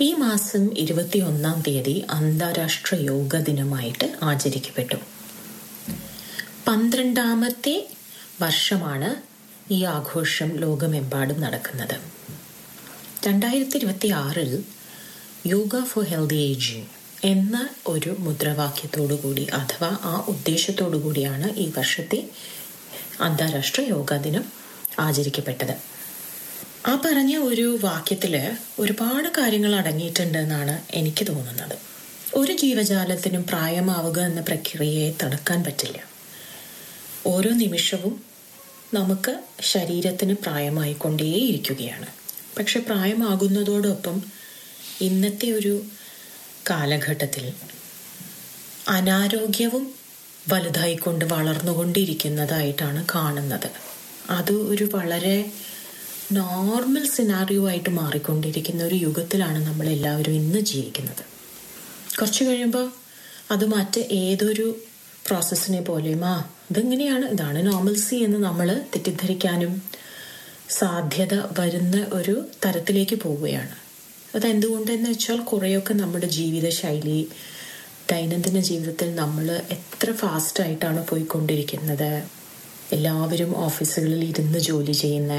ഈ മാസം ഇരുപത്തിയൊന്നാം തീയതി അന്താരാഷ്ട്ര യോഗ ദിനമായിട്ട് ആചരിക്കപ്പെട്ടു പന്ത്രണ്ടാമത്തെ വർഷമാണ് ഈ ആഘോഷം ലോകമെമ്പാടും നടക്കുന്നത് രണ്ടായിരത്തി ഇരുപത്തി ആറിൽ യോഗ ഫോർ ഹെൽത്തി ഏജിങ് എന്ന ഒരു മുദ്രാവാക്യത്തോടു കൂടി അഥവാ ആ ഉദ്ദേശത്തോടു കൂടിയാണ് ഈ വർഷത്തെ അന്താരാഷ്ട്ര യോഗാ ദിനം ആചരിക്കപ്പെട്ടത് ആ പറഞ്ഞ ഒരു വാക്യത്തിൽ ഒരുപാട് കാര്യങ്ങൾ അടങ്ങിയിട്ടുണ്ട് എന്നാണ് എനിക്ക് തോന്നുന്നത് ഒരു ജീവജാലത്തിനും പ്രായമാവുക എന്ന പ്രക്രിയയെ തടുക്കാൻ പറ്റില്ല ഓരോ നിമിഷവും നമുക്ക് ശരീരത്തിന് പ്രായമായിക്കൊണ്ടേയിരിക്കുകയാണ് പക്ഷെ പ്രായമാകുന്നതോടൊപ്പം ഇന്നത്തെ ഒരു കാലഘട്ടത്തിൽ അനാരോഗ്യവും വലുതായിക്കൊണ്ട് വളർന്നുകൊണ്ടിരിക്കുന്നതായിട്ടാണ് കാണുന്നത് അത് ഒരു വളരെ നോർമൽ സിനാറിയോ ആയിട്ട് മാറിക്കൊണ്ടിരിക്കുന്ന ഒരു യുഗത്തിലാണ് നമ്മൾ എല്ലാവരും ഇന്ന് ജീവിക്കുന്നത് കുറച്ച് കഴിയുമ്പോൾ അത് മറ്റ് ഏതൊരു പ്രോസസ്സിനെ പോലെയും ആ ഇതെങ്ങനെയാണ് ഇതാണ് നോർമൽസി എന്ന് നമ്മൾ തെറ്റിദ്ധരിക്കാനും സാധ്യത വരുന്ന ഒരു തരത്തിലേക്ക് പോവുകയാണ് അതെന്തുകൊണ്ടെന്ന് വെച്ചാൽ കുറേയൊക്കെ നമ്മുടെ ജീവിതശൈലി ദൈനംദിന ജീവിതത്തിൽ നമ്മൾ എത്ര ഫാസ്റ്റായിട്ടാണ് പോയിക്കൊണ്ടിരിക്കുന്നത് എല്ലാവരും ഓഫീസുകളിൽ ഇരുന്ന് ജോലി ചെയ്യുന്ന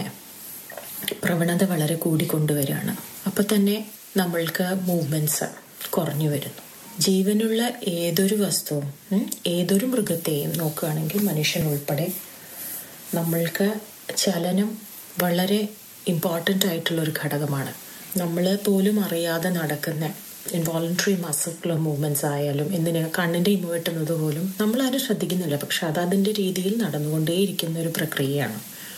പ്രവണത വളരെ കൂടിക്കൊണ്ടുവരികയാണ് അപ്പോൾ തന്നെ നമ്മൾക്ക് മൂവ്മെൻറ്റ്സ് കുറഞ്ഞു വരുന്നു ജീവനുള്ള ഏതൊരു വസ്തുവും ഏതൊരു മൃഗത്തെയും നോക്കുകയാണെങ്കിൽ മനുഷ്യൻ ഉൾപ്പെടെ നമ്മൾക്ക് ചലനം വളരെ ഇമ്പോർട്ടൻ്റ് ആയിട്ടുള്ള ഒരു ഘടകമാണ് നമ്മൾ പോലും അറിയാതെ നടക്കുന്ന ഇൻവോളണ്ടറി മസിക്കുലർ മൂവ്മെൻറ്റ്സ് ആയാലും എന്തിന് കണ്ണിൻ്റെ ഇമ വെട്ടുന്നത് പോലും നമ്മളാരും ശ്രദ്ധിക്കുന്നില്ല പക്ഷെ അത് അതിൻ്റെ രീതിയിൽ നടന്നുകൊണ്ടേയിരിക്കുന്ന ഒരു പ്രക്രിയയാണ്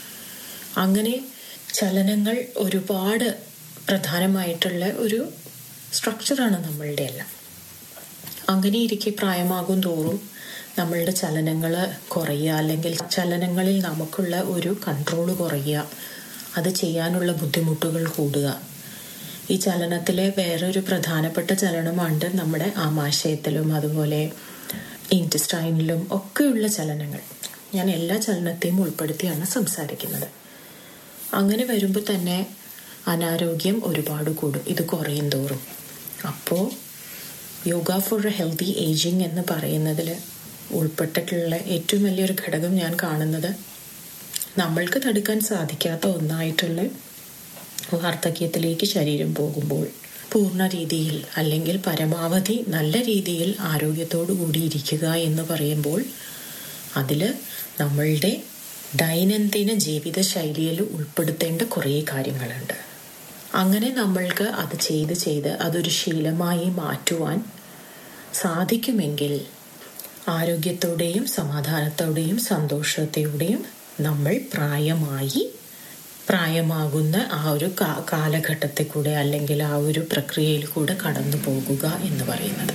അങ്ങനെ ചലനങ്ങൾ ഒരുപാട് പ്രധാനമായിട്ടുള്ള ഒരു സ്ട്രക്ചറാണ് നമ്മളുടെ എല്ലാം അങ്ങനെ ഇരിക്കെ പ്രായമാകും തോറും നമ്മളുടെ ചലനങ്ങൾ കുറയുക അല്ലെങ്കിൽ ചലനങ്ങളിൽ നമുക്കുള്ള ഒരു കൺട്രോൾ കുറയുക അത് ചെയ്യാനുള്ള ബുദ്ധിമുട്ടുകൾ കൂടുക ഈ ചലനത്തിലെ വേറൊരു പ്രധാനപ്പെട്ട ചലനമാണ് നമ്മുടെ ആമാശയത്തിലും അതുപോലെ ഇൻറ്റസ്റ്റൈനിലും ഒക്കെയുള്ള ചലനങ്ങൾ ഞാൻ എല്ലാ ചലനത്തെയും ഉൾപ്പെടുത്തിയാണ് സംസാരിക്കുന്നത് അങ്ങനെ വരുമ്പോൾ തന്നെ അനാരോഗ്യം ഒരുപാട് കൂടും ഇത് കുറയും തോറും അപ്പോൾ yoga for a healthy ageing എന്ന് പറയുന്നതിൽ ഉൾപ്പെട്ടിട്ടുള്ള ഏറ്റവും വലിയൊരു ഘടകം ഞാൻ കാണുന്നത് നമ്മൾക്ക് തടുക്കാൻ സാധിക്കാത്ത ഒന്നായിട്ടുള്ള വാർദ്ധക്യത്തിലേക്ക് ശരീരം പോകുമ്പോൾ പൂർണ്ണ രീതിയിൽ അല്ലെങ്കിൽ പരമാവധി നല്ല രീതിയിൽ ആരോഗ്യത്തോടു കൂടി ഇരിക്കുക എന്ന് പറയുമ്പോൾ അതിൽ നമ്മളുടെ ദൈനംദിന ജീവിത ശൈലിയിൽ ഉൾപ്പെടുത്തേണ്ട കുറേ കാര്യങ്ങളുണ്ട് അങ്ങനെ നമ്മൾക്ക് അത് ചെയ്ത് ചെയ്ത് അതൊരു ശീലമായി മാറ്റുവാൻ സാധിക്കുമെങ്കിൽ ആരോഗ്യത്തോടെയും സമാധാനത്തോടെയും സന്തോഷത്തോടെയും നമ്മൾ പ്രായമായി പ്രായമാകുന്ന ആ ഒരു കാലഘട്ടത്തിൽ കൂടെ അല്ലെങ്കിൽ ആ ഒരു പ്രക്രിയയിൽ കൂടെ കടന്നു പോകുക എന്ന് പറയുന്നത്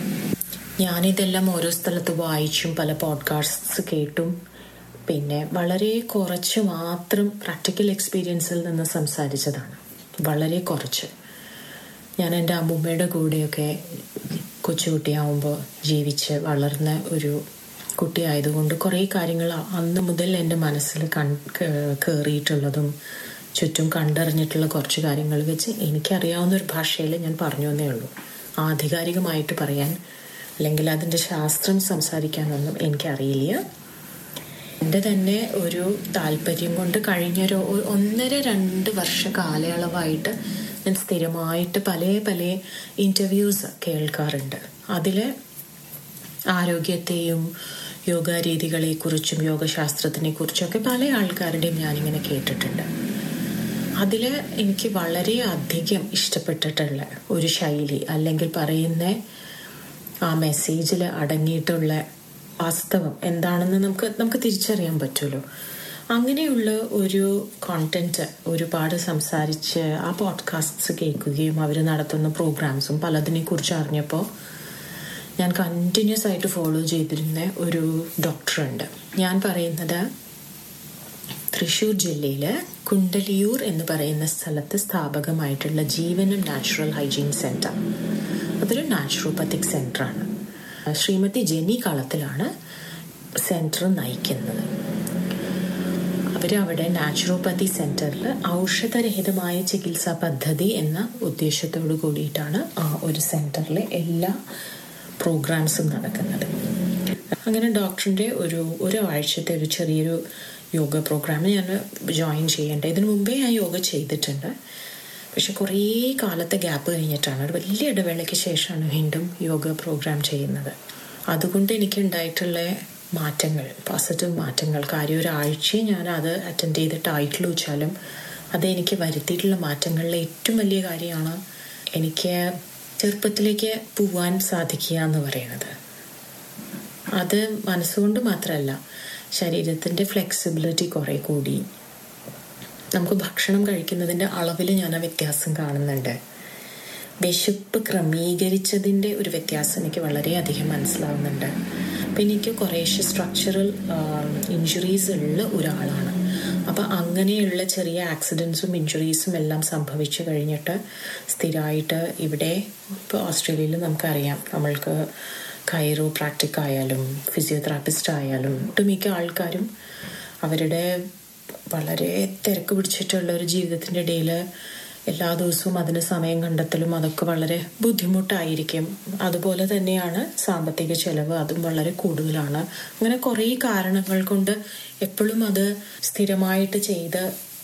ഞാനിതെല്ലാം ഓരോ സ്ഥലത്ത് വായിച്ചും പല പോഡ്കാസ്റ്റ്സ് കേട്ടും പിന്നെ വളരെ കുറച്ച് മാത്രം പ്രാക്ടിക്കൽ എക്സ്പീരിയൻസിൽ നിന്ന് സംസാരിച്ചതാണ് വളരെ കുറച്ച് ഞാൻ എൻ്റെ അമ്മൂമ്മയുടെ കൂടെയൊക്കെ കൊച്ചുകുട്ടിയാവുമ്പോൾ ജീവിച്ച് വളർന്ന ഒരു കുട്ടിയായതുകൊണ്ട് കുറേ കാര്യങ്ങൾ അന്ന് മുതൽ എൻ്റെ മനസ്സിൽ കൺ കയറിയിട്ടുള്ളതും ചുറ്റും കണ്ടറിഞ്ഞിട്ടുള്ള കുറച്ച് കാര്യങ്ങൾ വെച്ച് എനിക്കറിയാവുന്ന ഒരു ഭാഷയിൽ ഞാൻ പറഞ്ഞു എന്നേ ഉള്ളൂ ആധികാരികമായിട്ട് പറയാൻ അല്ലെങ്കിൽ അതിൻ്റെ ശാസ്ത്രം സംസാരിക്കാനൊന്നും എനിക്കറിയില്ല എൻ്റെ തന്നെ ഒരു താല്പര്യം കൊണ്ട് കഴിഞ്ഞൊരു ഒന്നര രണ്ട് വർഷ കാലയളവായിട്ട് ഞാൻ സ്ഥിരമായിട്ട് പല പല ഇൻ്റർവ്യൂസ് കേൾക്കാറുണ്ട് അതിൽ ആരോഗ്യത്തെയും യോഗ രീതികളെക്കുറിച്ചും യോഗശാസ്ത്രത്തിനെ കുറിച്ചൊക്കെ പല ആൾക്കാരുടെയും ഞാനിങ്ങനെ കേട്ടിട്ടുണ്ട് അതിൽ എനിക്ക് വളരെ അധികം ഇഷ്ടപ്പെട്ടിട്ടുള്ള ഒരു ശൈലി അല്ലെങ്കിൽ പറയുന്ന ആ മെസ്സേജിൽ അടങ്ങിയിട്ടുള്ള വാസ്തവം എന്താണെന്ന് നമുക്ക് നമുക്ക് തിരിച്ചറിയാൻ പറ്റുമല്ലോ അങ്ങനെയുള്ള ഒരു കോണ്ടന്റ് ഒരുപാട് സംസാരിച്ച് ആ പോഡ്കാസ്റ്റ്സ് കേൾക്കുകയും അവർ നടത്തുന്ന പ്രോഗ്രാംസും പലതിനെ കുറിച്ച് അറിഞ്ഞപ്പോൾ ഞാൻ കണ്ടിന്യൂസ് ആയിട്ട് ഫോളോ ചെയ്തിരുന്ന ഒരു ഡോക്ടറുണ്ട് ഞാൻ പറയുന്നത് തൃശ്ശൂർ ജില്ലയിൽ കുണ്ടലിയൂർ എന്ന് പറയുന്ന സ്ഥലത്ത് സ്ഥാപകമായിട്ടുള്ള ജീവനം നാച്ചുറൽ ഹൈജീൻ സെൻറ്റർ അതൊരു നാച്ചുറോപ്പത്തിക് സെൻ്ററാണ് ശ്രീമതി ജെനി കളത്തിലാണ് സെൻറ്റർ നയിക്കുന്നത് അവർ അവിടെ നാച്ചുറോപ്പതി സെന്ററിൽ ഔഷധരഹിതമായ ചികിത്സാ പദ്ധതി എന്ന ഉദ്ദേശത്തോടു കൂടിയിട്ടാണ് ആ ഒരു സെന്ററിലെ എല്ലാ പ്രോഗ്രാംസും നടക്കുന്നത് അങ്ങനെ ഡോക്ടറിൻ്റെ ഒരു ഒരാഴ്ചത്തെ ഒരു ചെറിയൊരു യോഗ പ്രോഗ്രാമിൽ ഞാൻ ജോയിൻ ചെയ്യേണ്ടത് ഇതിനു മുമ്പേ ഞാൻ യോഗ ചെയ്തിട്ടുണ്ട് പക്ഷെ കുറേ കാലത്തെ ഗ്യാപ്പ് കഴിഞ്ഞിട്ടാണ് ഒരു വലിയ ഇടവേളയ്ക്ക് ശേഷമാണ് വീണ്ടും യോഗ പ്രോഗ്രാം ചെയ്യുന്നത് അതുകൊണ്ട് എനിക്ക് ഉണ്ടായിട്ടുള്ള മാറ്റങ്ങൾ പോസിറ്റീവ് മാറ്റങ്ങൾ കാര്യം ഒരാഴ്ച ഞാൻ അത് അറ്റൻഡ് ചെയ്തിട്ടായിട്ടുള്ളൂ വെച്ചാലും അത് എനിക്ക് വരുത്തിയിട്ടുള്ള മാറ്റങ്ങളിലെ ഏറ്റവും വലിയ കാര്യമാണ് എനിക്ക് ചെറുപ്പത്തിലേക്ക് പോവാൻ സാധിക്കുക എന്ന് പറയുന്നത് അത് മനസ്സുകൊണ്ട് മാത്രമല്ല ശരീരത്തിൻ്റെ ഫ്ലെക്സിബിലിറ്റി കുറേ കൂടി നമുക്ക് ഭക്ഷണം കഴിക്കുന്നതിൻ്റെ അളവിൽ ഞാൻ ആ വ്യത്യാസം കാണുന്നുണ്ട് വിശപ്പ് ക്രമീകരിച്ചതിൻ്റെ ഒരു വ്യത്യാസം എനിക്ക് വളരെയധികം മനസ്സിലാവുന്നുണ്ട് അപ്പം എനിക്ക് കുറേശ്ശെ സ്ട്രക്ചറൽ ഇഞ്ചുറീസ് ഉള്ള ഒരാളാണ് അപ്പം അങ്ങനെയുള്ള ചെറിയ ആക്സിഡൻസും ഇഞ്ചുറീസും എല്ലാം സംഭവിച്ചു കഴിഞ്ഞിട്ട് സ്ഥിരമായിട്ട് ഇവിടെ ഇപ്പോൾ ഓസ്ട്രേലിയയിൽ നമുക്കറിയാം നമ്മൾക്ക് കൈറോ പ്രാക്ടിക് ആയാലും ഫിസിയോതെറാപ്പിസ്റ്റ് ആയാലും ഒട്ടുമിക്ക ആൾക്കാരും അവരുടെ വളരെ തിരക്ക് പിടിച്ചിട്ടുള്ള ഒരു ജീവിതത്തിൻ്റെ ഇടയിൽ എല്ലാ ദിവസവും അതിന് സമയം കണ്ടെത്തലും അതൊക്കെ വളരെ ബുദ്ധിമുട്ടായിരിക്കും അതുപോലെ തന്നെയാണ് സാമ്പത്തിക ചെലവ് അതും വളരെ കൂടുതലാണ് അങ്ങനെ കുറേ കാരണങ്ങൾ കൊണ്ട് എപ്പോഴും അത് സ്ഥിരമായിട്ട് ചെയ്ത്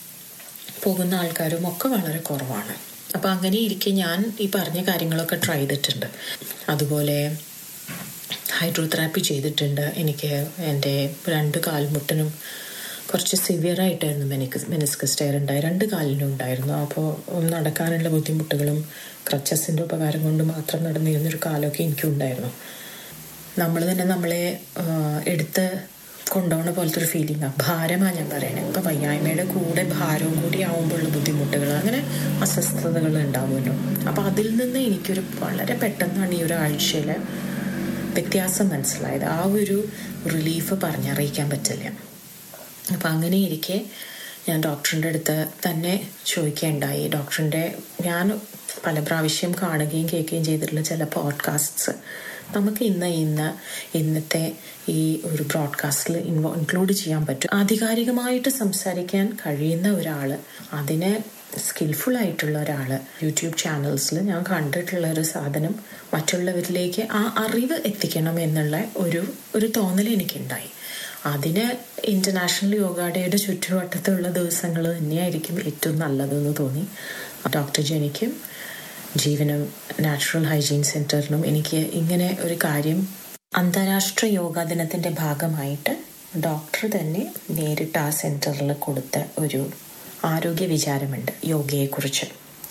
പോകുന്ന ആൾക്കാരും ഒക്കെ വളരെ കുറവാണ് അപ്പം അങ്ങനെ ഇരിക്കെ ഞാൻ ഈ പറഞ്ഞ കാര്യങ്ങളൊക്കെ ട്രൈ ചെയ്തിട്ടുണ്ട് അതുപോലെ ഹൈഡ്രോതെറാപ്പി ചെയ്തിട്ടുണ്ട് എനിക്ക് എൻ്റെ രണ്ട് കാൽമുട്ടിനും കുറച്ച് സിവിയറായിട്ടായിരുന്നു മെനിക്കസ് മെനിസ്കസ് ടയർ ഉണ്ടായി രണ്ട് കാലിനും ഉണ്ടായിരുന്നു അപ്പോൾ നടക്കാനുള്ള ബുദ്ധിമുട്ടുകളും ക്രച്ചസിൻ്റെ ഉപകാരം കൊണ്ട് മാത്രം നടന്നിരുന്നൊരു കാലമൊക്കെ എനിക്കും ഉണ്ടായിരുന്നു നമ്മൾ തന്നെ നമ്മളെ എടുത്ത് കൊണ്ടുപോകുന്ന പോലത്തെ ഒരു ഫീലിംഗാണ് ഭാരമാണ് ഞാൻ പറയണത് ഇപ്പം വയ്യായ്മയുടെ കൂടെ ഭാരവും കൂടി ആവുമ്പോഴുള്ള ബുദ്ധിമുട്ടുകൾ അങ്ങനെ അസ്വസ്ഥതകൾ ഉണ്ടാവുമല്ലോ അപ്പോൾ അതിൽ നിന്ന് എനിക്കൊരു വളരെ പെട്ടെന്നാണ് ഈ ഒരു ആഴ്ചയിൽ വ്യത്യാസം മനസ്സിലായത് ആ ഒരു റിലീഫ് പറഞ്ഞറിയിക്കാൻ പറ്റില്ല അപ്പം അങ്ങനെ ഇരിക്കെ ഞാൻ ഡോക്ടറിൻ്റെ അടുത്ത് തന്നെ ചോദിക്കുകയുണ്ടായി ഡോക്ടറിൻ്റെ ഞാൻ പല പ്രാവശ്യം കാണുകയും കേൾക്കുകയും ചെയ്തിട്ടുള്ള ചില പോഡ്കാസ്റ്റ്സ് നമുക്ക് ഇന്ന് ഇന്ന് ഇന്നത്തെ ഈ ഒരു ബ്രോഡ്കാസ്റ്റിൽ ഇൻവോ ഇൻക്ലൂഡ് ചെയ്യാൻ പറ്റും ആധികാരികമായിട്ട് സംസാരിക്കാൻ കഴിയുന്ന ഒരാൾ അതിന് സ്കിൽഫുൾ ആയിട്ടുള്ള ഒരാൾ യൂട്യൂബ് ചാനൽസിൽ ഞാൻ കണ്ടിട്ടുള്ള ഒരു സാധനം മറ്റുള്ളവരിലേക്ക് ആ അറിവ് എത്തിക്കണം എന്നുള്ള ഒരു ഒരു തോന്നൽ എനിക്കുണ്ടായി അതിന് ഇന്റർനാഷണൽ യോഗ ഡേയുടെ ചുറ്റുവട്ടത്തുള്ള ദിവസങ്ങൾ തന്നെയായിരിക്കും ഏറ്റവും നല്ലതെന്ന് തോന്നി ഡോക്ടർ ജനിക്കും ജീവനും നാച്ചുറൽ ഹൈജീൻ സെന്ററിനും എനിക്ക് ഇങ്ങനെ ഒരു കാര്യം അന്താരാഷ്ട്ര യോഗാ ദിനത്തിന്റെ ഭാഗമായിട്ട് ഡോക്ടർ തന്നെ നേരിട്ട് ആ സെന്ററിൽ കൊടുത്ത ഒരു ആരോഗ്യ വിചാരമുണ്ട് യോഗയെക്കുറിച്ച്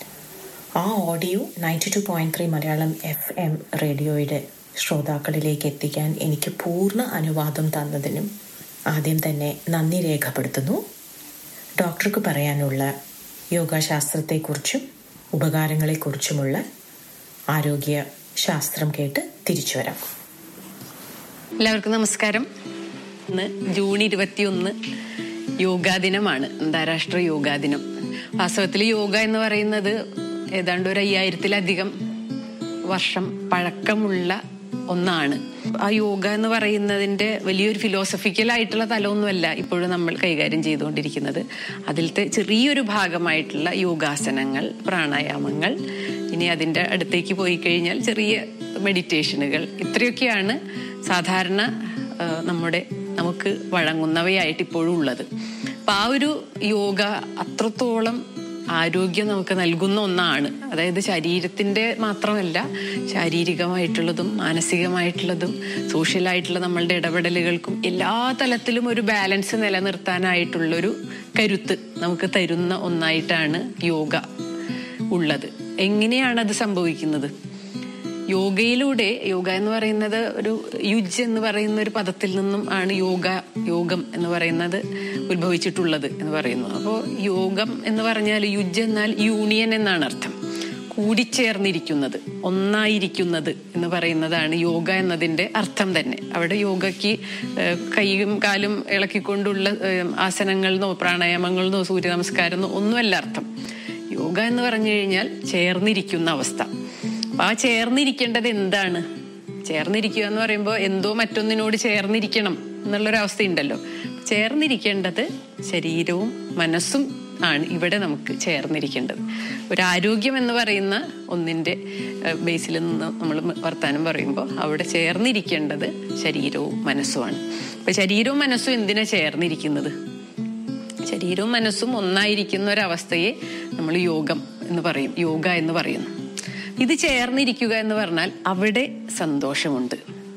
ആ audio ninety two point three Malayalam F M റേഡിയോയുടെ ശ്രോതാക്കളിലേക്ക് എത്തിക്കാൻ എനിക്ക് പൂർണ്ണ അനുവാദം തന്നതിനും ആദ്യം തന്നെ നന്ദി രേഖപ്പെടുത്തുന്നു ഡോക്ടർക്ക് പറയാനുള്ള യോഗാശാസ്ത്രത്തെക്കുറിച്ചും ഉപകാരങ്ങളെക്കുറിച്ചുമുള്ള ആരോഗ്യ ശാസ്ത്രം കേട്ട് തിരിച്ചു വരാം എല്ലാവർക്കും നമസ്കാരം ഇന്ന് ജൂൺ ഇരുപത്തിയൊന്ന് യോഗാ ദിനമാണ് അന്താരാഷ്ട്ര യോഗാ ദിനം വാസ്തവത്തിൽ യോഗ എന്ന് പറയുന്നത് ഏതാണ്ട് ഒരു അയ്യായിരത്തിലധികം വർഷം പഴക്കമുള്ള ഒന്നാണ് ആ യോഗ എന്ന് പറയുന്നതിന്റെ വലിയൊരു ഫിലോസഫിക്കൽ ആയിട്ടുള്ള തലമൊന്നുമല്ല ഇപ്പോഴും നമ്മൾ കൈകാര്യം ചെയ്തുകൊണ്ടിരിക്കുന്നത് അതിലത്തെ ചെറിയൊരു ഭാഗമായിട്ടുള്ള യോഗാസനങ്ങൾ പ്രാണായാമങ്ങൾ ഇനി അതിൻ്റെ അടുത്തേക്ക് പോയി കഴിഞ്ഞാൽ ചെറിയ മെഡിറ്റേഷനുകൾ ഇത്രയൊക്കെയാണ് സാധാരണ നമ്മുടെ നമുക്ക് വഴങ്ങുന്നവയായിട്ട് ഇപ്പോഴും ഉള്ളത് അപ്പം ആ ഒരു യോഗ അത്രത്തോളം ആരോഗ്യം നമുക്ക് നൽകുന്ന ഒന്നാണ് അതായത് ശരീരത്തിന്റെ മാത്രമല്ല ശാരീരികമായിട്ടുള്ളതും മാനസികമായിട്ടുള്ളതും സോഷ്യലായിട്ടുള്ള നമ്മളുടെ ഇടപെടലുകൾക്കും എല്ലാ തലത്തിലും ഒരു ബാലൻസ് നിലനിർത്താനായിട്ടുള്ളൊരു കരുത്ത് നമുക്ക് തരുന്ന ഒന്നായിട്ടാണ് യോഗ ഉള്ളത് എങ്ങനെയാണ് അത് സംഭവിക്കുന്നത് യോഗയിലൂടെ യോഗ എന്ന് പറയുന്നത് ഒരു യുജ് എന്ന് പറയുന്ന ഒരു പദത്തിൽ നിന്നും ആണ് യോഗ യോഗം എന്ന് പറയുന്നത് ഉത്ഭവിച്ചിട്ടുള്ളത് എന്ന് പറയുന്നു അപ്പോൾ യോഗം എന്ന് പറഞ്ഞാൽ യുജ് എന്നാൽ യൂണിയൻ എന്നാണ് അർത്ഥം കൂടിച്ചേർന്നിരിക്കുന്നത് ഒന്നായിരിക്കുന്നത് എന്ന് പറയുന്നതാണ് യോഗ എന്നതിന്റെ അർത്ഥം തന്നെ അവിടെ യോഗയ്ക്ക് കൈയും കാലും ഇളക്കിക്കൊണ്ടുള്ള ആസനങ്ങളെന്നോ പ്രാണായാമങ്ങളെന്നോ സൂര്യ നമസ്കാരമെന്നോ ഒന്നുമല്ല അർത്ഥം യോഗ എന്ന് പറഞ്ഞു കഴിഞ്ഞാൽ ചേർന്നിരിക്കുന്ന അവസ്ഥ അപ്പൊ ആ ചേർന്നിരിക്കേണ്ടത് എന്താണ് ചേർന്നിരിക്കുക എന്ന് പറയുമ്പോൾ എന്തോ മറ്റൊന്നിനോട് ചേർന്നിരിക്കണം എന്നുള്ളൊരു അവസ്ഥയുണ്ടല്ലോ ചേർന്നിരിക്കേണ്ടത് ശരീരവും മനസ്സും ആണ് ഇവിടെ നമുക്ക് ചേർന്നിരിക്കേണ്ടത് ഒരു ആരോഗ്യം എന്ന് പറയുന്ന ഒന്നിൻ്റെ ബേസിൽ നിന്ന് നമ്മൾ വർത്താനം പറയുമ്പോൾ അവിടെ ചേർന്നിരിക്കേണ്ടത് ശരീരവും മനസ്സുമാണ് അപ്പൊ ശരീരവും മനസ്സും എന്തിനാ ചേർന്നിരിക്കുന്നത് ശരീരവും മനസ്സും ഒന്നായിരിക്കുന്ന ഒരവസ്ഥയെ നമ്മൾ യോഗം എന്ന് പറയും യോഗ എന്ന് പറയുന്നു ഇത് ചേർന്നിരിക്കുക എന്ന് പറഞ്ഞാൽ അവിടെ സന്തോഷമുണ്ട്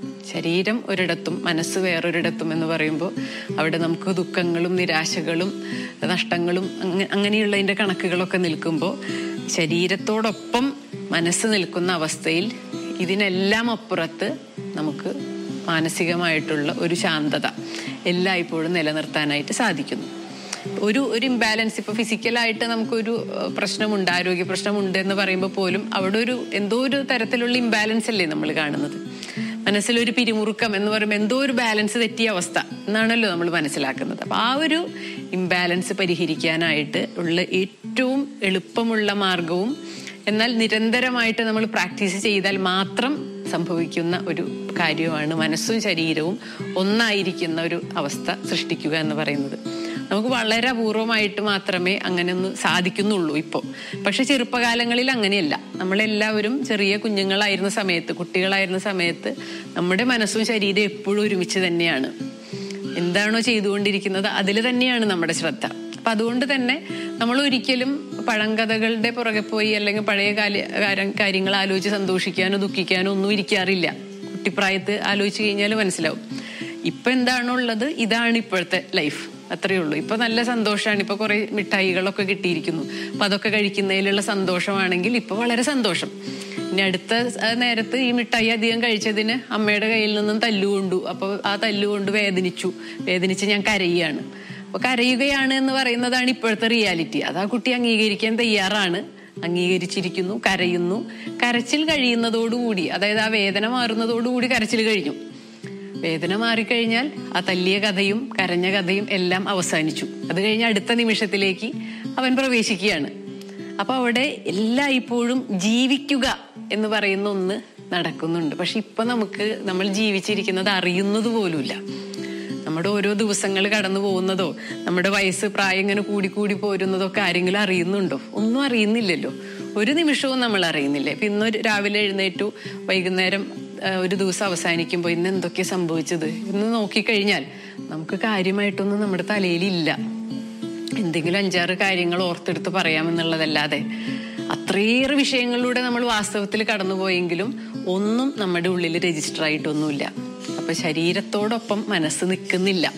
ശരീരം ഒരിടത്തും മനസ്സ് വേറൊരിടത്തും എന്ന് പറയുമ്പോൾ അവിടെ നമുക്ക് ദുഃഖങ്ങളും നിരാശകളും നഷ്ടങ്ങളും അങ്ങ- അങ്ങനെയുള്ളതിൻ്റെ കണക്കുകളൊക്കെ നിൽക്കുമ്പോൾ ശരീരത്തോടൊപ്പം മനസ്സ് നിൽക്കുന്ന അവസ്ഥയിൽ ഇതിനെല്ലാം അപ്പുറത്ത് നമുക്ക് മാനസികമായിട്ടുള്ള ഒരു ശാന്തത എല്ലായ്പ്പോഴും നിലനിർത്താനായിട്ട് സാധിക്കുന്നു ഒരു ഒരു ഇംബാലൻസ് ഇപ്പൊ ഫിസിക്കലായിട്ട് നമുക്കൊരു ഏഹ്, പ്രശ്നമുണ്ട് ആരോഗ്യ പ്രശ്നമുണ്ട് എന്ന് പറയുമ്പോൾ പോലും അവിടെ ഒരു എന്തോ ഒരു തരത്തിലുള്ള ഇംബാലൻസ് അല്ലേ നമ്മൾ കാണുന്നത് മനസ്സിലൊരു പിരിമുറുക്കം എന്ന് പറയുമ്പോൾ എന്തോ ഒരു ബാലൻസ് തെറ്റിയ അവസ്ഥ എന്നാണല്ലോ നമ്മൾ മനസ്സിലാക്കുന്നത് അപ്പൊ ആ ഒരു ഇംബാലൻസ് പരിഹരിക്കാനായിട്ട് ഉള്ള ഏറ്റവും എളുപ്പമുള്ള മാർഗവും എന്നാൽ നിരന്തരമായിട്ട് നമ്മൾ പ്രാക്ടീസ് ചെയ്താൽ മാത്രം സംഭവിക്കുന്ന ഒരു കാര്യമാണ് മനസ്സും ശരീരവും ഒന്നായിരിക്കുന്ന ഒരു അവസ്ഥ സൃഷ്ടിക്കുക എന്ന് പറയുന്നത് നമുക്ക് വളരെ അപൂർവമായിട്ട് മാത്രമേ അങ്ങനെ ഒന്ന് സാധിക്കുന്നുള്ളൂ ഇപ്പോൾ പക്ഷെ ചെറുപ്പകാലങ്ങളിൽ അങ്ങനെയല്ല നമ്മളെല്ലാവരും ചെറിയ കുഞ്ഞുങ്ങളായിരുന്ന സമയത്ത് കുട്ടികളായിരുന്ന സമയത്ത് നമ്മുടെ മനസ്സും ശരീരം എപ്പോഴും ഒരുമിച്ച് തന്നെയാണ് എന്താണോ ചെയ്തുകൊണ്ടിരിക്കുന്നത് അതിൽ തന്നെയാണ് നമ്മുടെ ശ്രദ്ധ അപ്പൊ അതുകൊണ്ട് തന്നെ നമ്മൾ ഒരിക്കലും പഴങ്കഥകളുടെ പുറകെ പോയി അല്ലെങ്കിൽ പഴയ കാല കാര്യം- കാര്യങ്ങൾ ആലോചിച്ച് സന്തോഷിക്കാനോ ദുഃഖിക്കാനോ ഒന്നും ഇരിക്കാറില്ല കുട്ടിപ്രായത്ത് ആലോചിച്ച് കഴിഞ്ഞാൽ മനസ്സിലാവും ഇപ്പൊ എന്താണോ ഉള്ളത് ഇതാണ് ഇപ്പോഴത്തെ ലൈഫ് അത്രയേ ഉള്ളൂ ഇപ്പൊ നല്ല സന്തോഷമാണ് ഇപ്പൊ കുറെ മിഠായികളൊക്കെ കിട്ടിയിരിക്കുന്നു അപ്പൊ അതൊക്കെ കഴിക്കുന്നതിലുള്ള സന്തോഷമാണെങ്കിൽ ഇപ്പൊ വളരെ സന്തോഷം ഇനി അടുത്ത ആ, നേരത്ത് ഈ മിഠായി അധികം കഴിച്ചതിന് അമ്മയുടെ കയ്യിൽ നിന്നും തല്ലുകൊണ്ടു അപ്പൊ ആ തല്ലുകൊണ്ട് വേദനിച്ചു വേദനിച്ച് ഞാൻ കരയുകയാണ് അപ്പൊ കരയുകയാണ് എന്ന് പറയുന്നതാണ് ഇപ്പോഴത്തെ റിയാലിറ്റി അത് ആ കുട്ടി അംഗീകരിക്കാൻ തയ്യാറാണ് അംഗീകരിച്ചിരിക്കുന്നു കരയുന്നു കരച്ചിൽ കഴിയുന്നതോടുകൂടി അതായത് ആ വേദന മാറുന്നതോടുകൂടി കരച്ചിൽ കഴിഞ്ഞു വേദന മാറിക്കഴിഞ്ഞാൽ ആ തല്ലിയ കഥയും കരഞ്ഞ കഥയും എല്ലാം അവസാനിച്ചു അത് കഴിഞ്ഞ് അടുത്ത നിമിഷത്തിലേക്ക് അവൻ പ്രവേശിക്കുകയാണ് അപ്പൊ അവിടെ എല്ലായ്പ്പോഴും ജീവിക്കുക എന്ന് പറയുന്ന ഒന്ന് നടക്കുന്നുണ്ട് പക്ഷെ ഇപ്പൊ നമുക്ക് നമ്മൾ ജീവിച്ചിരിക്കുന്നത് അറിയുന്നത് പോലുമില്ല നമ്മുടെ ഓരോ ദിവസങ്ങൾ കടന്നു പോകുന്നതോ നമ്മുടെ വയസ്സ് പ്രായം ഇങ്ങനെ കൂടി കൂടി പോരുന്നതോ ഒക്കെ ആരെങ്കിലും അറിയുന്നുണ്ടോ ഒന്നും അറിയുന്നില്ലല്ലോ ഒരു നിമിഷവും നമ്മൾ അറിയുന്നില്ല ഇപ്പൊ ഇന്ന് ഒരു രാവിലെ എഴുന്നേറ്റു വൈകുന്നേരം ആ, ഒരു ദിവസം അവസാനിക്കുമ്പോൾ ഇന്ന് എന്തൊക്കെയാ സംഭവിച്ചത് എന്ന് നോക്കിക്കഴിഞ്ഞാൽ നമുക്ക് കാര്യമായിട്ടൊന്നും നമ്മുടെ തലയിലില്ല എന്തെങ്കിലും അഞ്ചാറ് കാര്യങ്ങൾ ഓർത്തെടുത്ത് പറയാമെന്നുള്ളതല്ലാതെ അത്രയേറെ വിഷയങ്ങളിലൂടെ നമ്മൾ വാസ്തവത്തിൽ കടന്നുപോയെങ്കിലും ഒന്നും നമ്മുടെ ഉള്ളിൽ രജിസ്റ്റർ ആയിട്ടൊന്നുമില്ല അപ്പൊ ശരീരത്തോടൊപ്പം മനസ്സ് നിൽക്കുന്നില്ല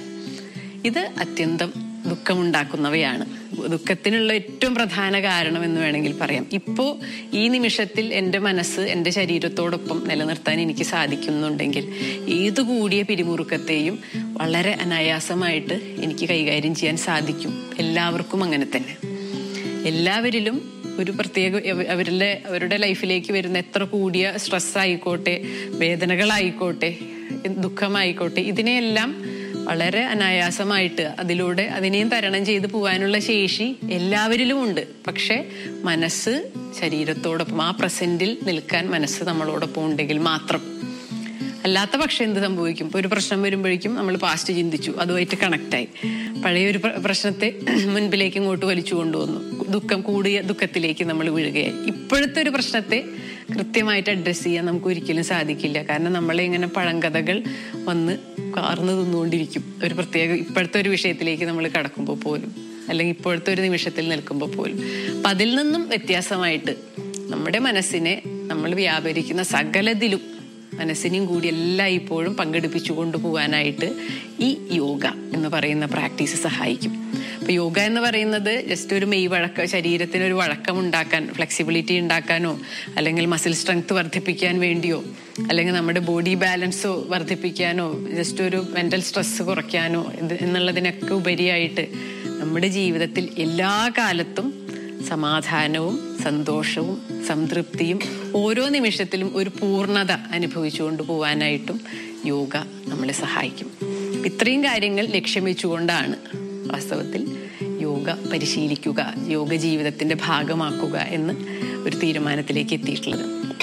ഇത് അത്യന്തം ദുഃഖമുണ്ടാക്കുന്നവയാണ് ദുഃഖത്തിനുള്ള ഏറ്റവും പ്രധാന കാരണം എന്ന് വേണമെങ്കിൽ പറയാം ഇപ്പോ ഈ നിമിഷത്തിൽ എൻ്റെ മനസ്സ് എൻ്റെ ശരീരത്തോടൊപ്പം നിലനിർത്താൻ എനിക്ക് സാധിക്കുന്നുണ്ടെങ്കിൽ ഏതു കൂടിയ പിരിമുറുക്കത്തെയും വളരെ അനായാസമായിട്ട് എനിക്ക് കൈകാര്യം ചെയ്യാൻ സാധിക്കും എല്ലാവർക്കും അങ്ങനെ തന്നെ എല്ലാവരിലും ഒരു പ്രത്യേക അവ- അവരുടെ അവരുടെ ലൈഫിലേക്ക് വരുന്ന എത്ര കൂടിയ സ്ട്രെസ് ആയിക്കോട്ടെ വേദനകളായിക്കോട്ടെ ദുഃഖമായിക്കോട്ടെ ഇതിനെയെല്ലാം വളരെ അനായാസമായിട്ട് അതിലൂടെ അതിനെയും തരണം ചെയ്ത് പോകാനുള്ള ശേഷി എല്ലാവരിലും ഉണ്ട് പക്ഷെ മനസ്സ് ശരീരത്തോടൊപ്പം ആ പ്രസന്റിൽ നിൽക്കാൻ മനസ്സ് നമ്മളോടൊപ്പം ഉണ്ടെങ്കിൽ മാത്രം അല്ലാത്ത പക്ഷെ എന്ത് സംഭവിക്കും ഇപ്പൊ ഒരു പ്രശ്നം വരുമ്പോഴേക്കും നമ്മൾ പാസ്റ്റ് ചിന്തിച്ചു അതുമായിട്ട് കണക്റ്റായി പഴയ ഒരു പ്ര- പ്രശ്നത്തെ മുൻപിലേക്ക് ഇങ്ങോട്ട് വലിച്ചു കൊണ്ടുവന്നു ദുഃഖം കൂടിയ ദുഃഖത്തിലേക്ക് നമ്മൾ വീഴുകയായി ഇപ്പോഴത്തെ ഒരു പ്രശ്നത്തെ കൃത്യമായിട്ട് അഡ്രസ്സ് ചെയ്യാൻ നമുക്ക് ഒരിക്കലും സാധിക്കില്ല കാരണം നമ്മളെ ഇങ്ങനെ പഴങ്കഥകൾ വന്ന് കാർന്നു തിന്നുകൊണ്ടിരിക്കും ഒരു പ്രത്യേക ഇപ്പോഴത്തെ ഒരു വിഷയത്തിലേക്ക് നമ്മൾ കടക്കുമ്പോൾ പോലും അല്ലെങ്കിൽ ഇപ്പോഴത്തെ ഒരു നിമിഷത്തിൽ നിൽക്കുമ്പോൾ പോലും അപ്പൊ അതിൽ നിന്നും വ്യത്യാസമായിട്ട് നമ്മുടെ മനസ്സിനെ നമ്മൾ വ്യാപരിക്കുന്ന സകലതിലും മനസ്സിനെയും കൂടി എല്ലാം ഇപ്പോഴും പങ്കെടുപ്പിച്ചു കൊണ്ടുപോകാനായിട്ട് ഈ യോഗ എന്ന് പറയുന്ന പ്രാക്ടീസ് സഹായിക്കും അപ്പൊ യോഗ എന്ന് പറയുന്നത് ജസ്റ്റ് ഒരു മെയ് വഴക്ക ശരീരത്തിന് ഒരു വഴക്കം ഉണ്ടാക്കാൻ ഫ്ലെക്സിബിലിറ്റി ഉണ്ടാക്കാനോ അല്ലെങ്കിൽ മസിൽ സ്ട്രെങ്ത് വർദ്ധിപ്പിക്കാൻ വേണ്ടിയോ അല്ലെങ്കിൽ നമ്മുടെ ബോഡി ബാലൻസോ വർദ്ധിപ്പിക്കാനോ ജസ്റ്റ് ഒരു മെന്റൽ സ്ട്രെസ് കുറയ്ക്കാനോ ഇത് എന്നുള്ളതിനൊക്കെ ഉപരിയായിട്ട് നമ്മുടെ ജീവിതത്തിൽ എല്ലാ കാലത്തും സമാധാനവും സന്തോഷവും സംതൃപ്തിയും ഓരോ നിമിഷത്തിലും ഒരു പൂർണ്ണത അനുഭവിച്ചുകൊണ്ട് പോവാനായിട്ടും യോഗ നമ്മളെ സഹായിക്കും ഇത്രയും കാര്യങ്ങൾ ലക്ഷ്യം വെച്ചുകൊണ്ടാണ് വാസ്തവത്തിൽ യോഗ പരിശീലിക്കുക യോഗ ജീവിതത്തിന്റെ ഭാഗമാക്കുക എന്ന് ഒരു തീരുമാനത്തിലേക്ക് എത്തിയിട്ടുള്ളത്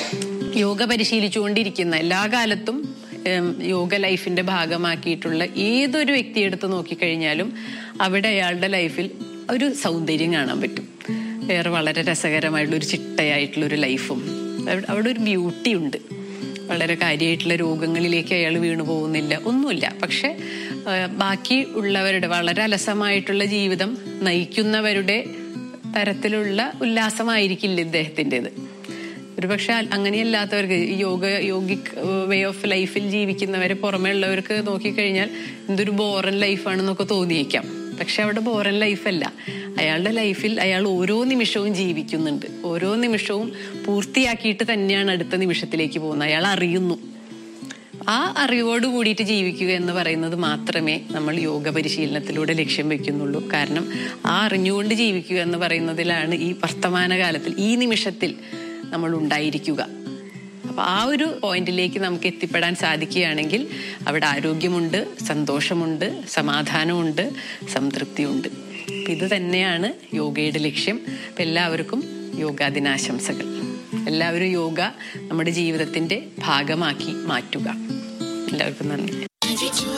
യോഗ പരിശീലിച്ചുകൊണ്ടിരിക്കുന്ന എല്ലാ കാലത്തും ഉം, യോഗ ലൈഫിന്റെ ഭാഗമാക്കിയിട്ടുള്ള ഏതൊരു വ്യക്തിയെടുത്ത് നോക്കിക്കഴിഞ്ഞാലും അവിടെ അയാളുടെ ലൈഫിൽ ഒരു സൗന്ദര്യം കാണാൻ പറ്റും വേറെ വളരെ രസകരമായിട്ടുള്ള ഒരു ചിട്ടയായിട്ടുള്ള ഒരു ലൈഫും അവിടെ- അവിടെ ഒരു ബ്യൂട്ടി ഉണ്ട് വളരെ കാര്യമായിട്ടുള്ള രോഗങ്ങളിലേക്ക് അയാൾ വീണു പോകുന്നില്ല ഒന്നുമില്ല പക്ഷെ ആ, ബാക്കി ഉള്ളവരുടെ വളരെ അലസമായിട്ടുള്ള ജീവിതം നയിക്കുന്നവരുടെ തരത്തിലുള്ള ഉല്ലാസമായിരിക്കില്ല ഇദ്ദേഹത്തിൻ്റെത് ഒരുപക്ഷെ അ- അങ്ങനെയല്ലാത്തവർക്ക് ഈ യോഗ യോഗിക് വേ ഓഫ് ലൈഫിൽ ജീവിക്കുന്നവരെ പുറമേ ഉള്ളവർക്ക് നോക്കിക്കഴിഞ്ഞാൽ എന്തൊരു ബോറൻ ലൈഫാണെന്നൊക്കെ തോന്നിയേക്കാം പക്ഷെ അവിടെ ബോറൻ ലൈഫല്ല അയാളുടെ ലൈഫിൽ അയാൾ ഓരോ നിമിഷവും ജീവിക്കുന്നുണ്ട് ഓരോ നിമിഷവും പൂർത്തിയാക്കിയിട്ട് തന്നെയാണ് അടുത്ത നിമിഷത്തിലേക്ക് പോകുന്നത് അയാൾ അറിയുന്നു ആ അറിവോട് കൂടിയിട്ട് ജീവിക്കുക എന്ന് പറയുന്നത് മാത്രമേ നമ്മൾ യോഗ പരിശീലനത്തിലൂടെ ലക്ഷ്യം വെക്കുന്നുള്ളൂ കാരണം ആ അറിഞ്ഞുകൊണ്ട് ജീവിക്കുക എന്ന് പറയുന്നതിലാണ് ഈ വർത്തമാനകാലത്തിൽ ഈ നിമിഷത്തിൽ നമ്മൾ ഉണ്ടായിരിക്കുക അപ്പൊ ആ ഒരു പോയിന്റിലേക്ക് നമുക്ക് എത്തിപ്പെടാൻ സാധിക്കുകയാണെങ്കിൽ അവിടെ ആരോഗ്യമുണ്ട് സന്തോഷമുണ്ട് സമാധാനമുണ്ട് സംതൃപ്തിയുണ്ട് അപ്പൊ ഇത് തന്നെയാണ് യോഗയുടെ ലക്ഷ്യം അപ്പൊ എല്ലാവർക്കും യോഗാദിനാശംസകൾ എല്ലാവരും യോഗ നമ്മുടെ ജീവിതത്തിന്റെ ഭാഗമാക്കി മാറ്റുക എല്ലാവർക്കും നന്ദി